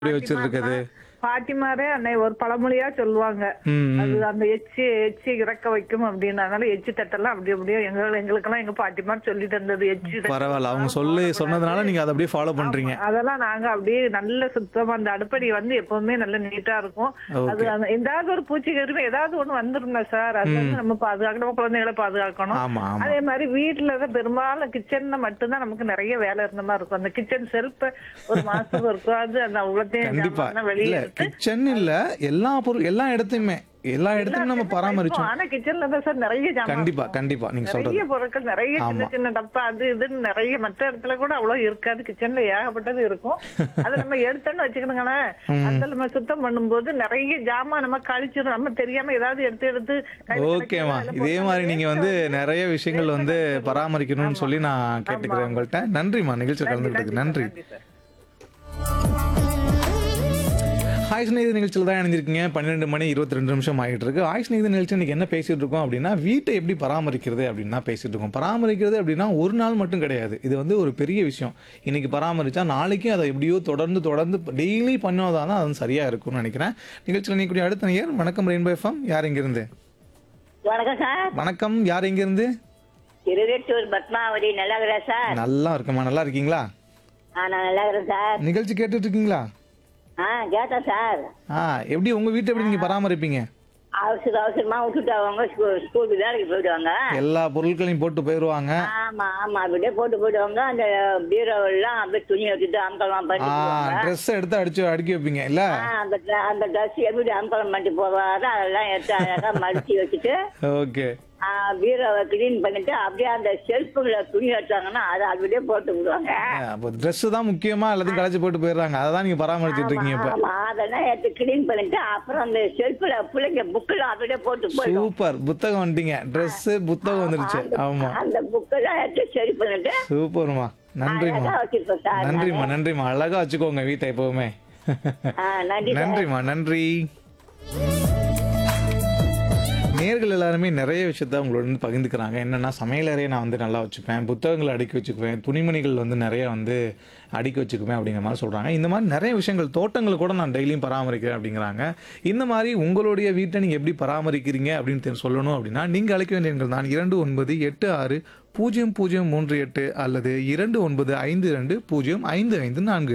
இப்படி வச்சிருக்குது பாட்டிமாரே அன்னை ஒரு பழமொழியா சொல்லுவாங்க ம், அது அந்த எச்சி எச்சி இறக்க வைக்கும் அப்படின்னு அதனால எச்சி தட்டெல்லாம் அப்படி அப்படியே எங்க எங்களுக்கெல்லாம் எங்க பாட்டிமார் சொல்லி தந்தது எச்சி தட்டு. பரவாயில்ல அவங்க சொல்லி சொன்னதுனால நீங்க அதை அப்படியே ஃபாலோ பண்றீங்க அதெல்லாம் நாங்க அப்படியே நல்ல சுத்தமா அந்த அடுப்படி வந்து எப்பவுமே நல்ல நீட்டா இருக்கும் அது அந்த- ஏதாவது ஒரு பூச்சி கருவி ஏதாவது ஒண்ணு வந்துருங்க சார் அது வந்து நம்ம பாதுகாக்கணும் நம்ம குழந்தைகளை பாதுகாக்கணும் ஆமா ஆமா அதே மாதிரி வீட்டுல தான் பெரும்பாலும் கிச்சன்ல மட்டும்தான் நமக்கு நிறைய வேலை இருந்த மாதிரி இருக்கும் அந்த கிச்சன் செல்ஃப் ஒரு மாசத்துக்கு இருக்கும் அது அந்த உலகத்தையும் கண்டிப்பா ஜாமான்லாம் வெளியே இல்ல எடுத்து கிச்சன் இல்ல எல்லா பொருள் எல்லா இடத்தையுமே எல்லா இடத்தையும் நம்ம பராமரிச்சோம் ஆனா கிச்சன்ல தான் சார் நிறைய ஜாமான் கண்டிப்பா கண்டிப்பா நீங்க சொல்றது நிறைய பொருட்கள் நிறைய சின்ன சின்ன டப்பா அது இதுன்னு நிறைய மற்ற இடத்துல கூட அவ்வளவு இருக்காது கிச்சன்ல ஏகப்பட்டது இருக்கும் அதை நம்ம எடுத்தோன்னு வச்சுக்கணுங்களேன் அந்த நம்ம சுத்தம் பண்ணும்போது நிறைய ஜாமான் நம்ம கழிச்சிடும் நம்ம தெரியாம ஏதாவது எடுத்து எடுத்து கையில ஓகேம்மா கிடைக்கிறத இதே மாதிரி நீங்க வந்து நிறைய விஷயங்கள் வந்து பராமரிக்கணும்னு சொல்லி நான் கேட்டுக்கிறேன் உங்கள்கிட்ட நன்றிம்மா நிகழ்ச்சியில் கலந்துக்கிட்டதுக்கு நன்றி நன்றி சார் ஹாய் ஸ்நேகித நிகழ்ச்சியில் தான் இணைஞ்சிருக்கீங்க பன்னிரெண்டு மணி இருபத்தி ரெண்டு நிமிஷம் ஆகிட்டு இருக்கு ஹாய் ஸ்நேகித நிகழ்ச்சி இன்னைக்கு என்ன பேசிட்டு இருக்கோம் அப்படின்னா வீட்டை எப்படி பராமரிக்கிறது அப்படின்னு தான் பேசிட்டு இருக்கோம் பராமரிக்கிறது அப்படின்னா ஒரு நாள் மட்டும் கிடையாது இது வந்து ஒரு பெரிய விஷயம் இன்னைக்கு பராமரிச்சா நாளைக்கு அதை எப்படியோ தொடர்ந்து தொடர்ந்து டெய்லி பண்ணாதான் தான் அது சரியா இருக்கும்னு நினைக்கிறேன் நிகழ்ச்சியில் நீக்கூடிய அடுத்த நேயர் வணக்கம் ரெயின்போ எஃப்எம் யார் இங்கிருந்து வணக்கம் சார் வணக்கம் யார் இங்கிருந்து திருவெட்டூர் பத்மாவதி நல்லா இருக்கிறேன் சார் நல்லா இருக்கம்மா நல்லா இருக்கீங்களா ஆ நான் நல்லா இருக்கிறேன் சார் நிகழ்ச்சி கேட்டுட்டு இருக்கீங்களா ஆ கேட்டேன் சார் ஆ எப்படி உங்க வீட்டை எப்படி நீங்க பராமரிப்பீங்க அவசர அவசரமா விட்டுட்டு அவங்க ஸ்கூ- ஸ்கூலுக்கு வேலைக்கு போயிடுவாங்க எல்லா பொருட்களையும் போட்டு போயிடுவாங்க ஆமா ஆமா அப்படியே போட்டு போயிடுவாங்க அந்த பீரோ எல்லாம் அப்படியே துணி வச்சுட்டு அம்பலம் ஆ பண்ணிட்டு ட்ரெஸ் எடுத்து அடிச்சு அடுக்கி வைப்பீங்க இல்ல அந்த ட்ர- அந்த ட்ரெஸ் எப்படி அம்பலம் பண்ணிட்டு போவாரு அதெல்லாம் எடுத்து அழகா மடிச்சு வச்சுட்டு ஓகே ஆ, பீரோவை கிளீன் பண்ணிட்டு அப்படியே அந்த செல்ஃபுல துணி வச்சாங்கன்னா அதை அப்படியே போட்டு விடுவாங்க அப்போ ட்ரெஸ் தான் முக்கியமா எல்லாத்தையும் களைச்சு போட்டு போயிடுறாங்க அதை தான் நீங்க பராமரிச்சுட்டு இருக்கீங்க இப்ப ஆமா அதெல்லாம் எடுத்து கிளீன் பண்ணிட்டு அப்புறம் அந்த செல்ஃபுல பிள்ளைங்க புக்கெல்லாம் அப்படியே போட்டு போயிடும் சூப்பர் புத்தகம் வந்துட்டீங்க ட்ரெஸ் புத்தகம் வந்துருச்சு ஆமா அந்த புக்கெல்லாம் எடுத்து சரி பண்ணிட்டு சூப்பர்மா நன்றிம்மா அழகா வச்சிருப்போம் சார் நன்றிம்மா நன்றிம்மா அழகா வச்சுக்கோங்க வீட்டை எப்பவுமே ஆ, நன்றி சார். நன்றிம்மா நன்றி நேர்கள் எல்லாருமே நிறைய விஷயத்த உங்களோட வந்து பகிர்ந்துக்கிறாங்க என்னன்னா சமையலறையை நான் வந்து நல்லா வச்சுப்பேன் புத்தகங்களை அடுக்கி வச்சுக்குவேன் துணிமணிகள் வந்து நிறைய வந்து அடுக்கி வச்சுக்குவேன் அப்படிங்கிற மாதிரி சொல்கிறாங்க இந்த மாதிரி நிறைய விஷயங்கள் தோட்டங்களை கூட நான் டெய்லியும் பராமரிக்கிறேன் அப்படிங்கிறாங்க இந்த மாதிரி உங்களுடைய வீட்டை நீங்கள் எப்படி பராமரிக்கிறீங்க அப்படின்னு தெரி- சொல்லணும் அப்படின்னா நீங்கள் அழைக்க வேண்டிய எண்கள் தான் இரண்டு ஒன்பது எட்டு ஆறு பூஜ்ஜியம் பூஜ்ஜியம் மூன்று எட்டு அல்லது இரண்டு ஒன்பது ஐந்து ரெண்டு பூஜ்ஜியம் ஐந்து ஐந்து நான்கு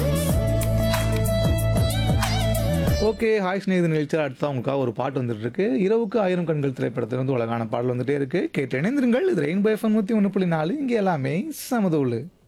ஓகே ஹாய் ஸ்நேகித நிகழ்ச்சியில் அடுத்த உங்களுக்காக ஒரு பாட்டு வந்துட்டு இருக்கு இரவுக்கு ஆயிரம் கண்கள் திரைப்படத்தில் வந்து உலகான பாடல் வந்துட்டே இருக்கு கேட்டு இணைந்திருங்கள் இது ரெயின்போ எஃப்எம் நூற்றி ஒன்று புள்ளி நாலு இங்கே எல்லாமே சமதூள்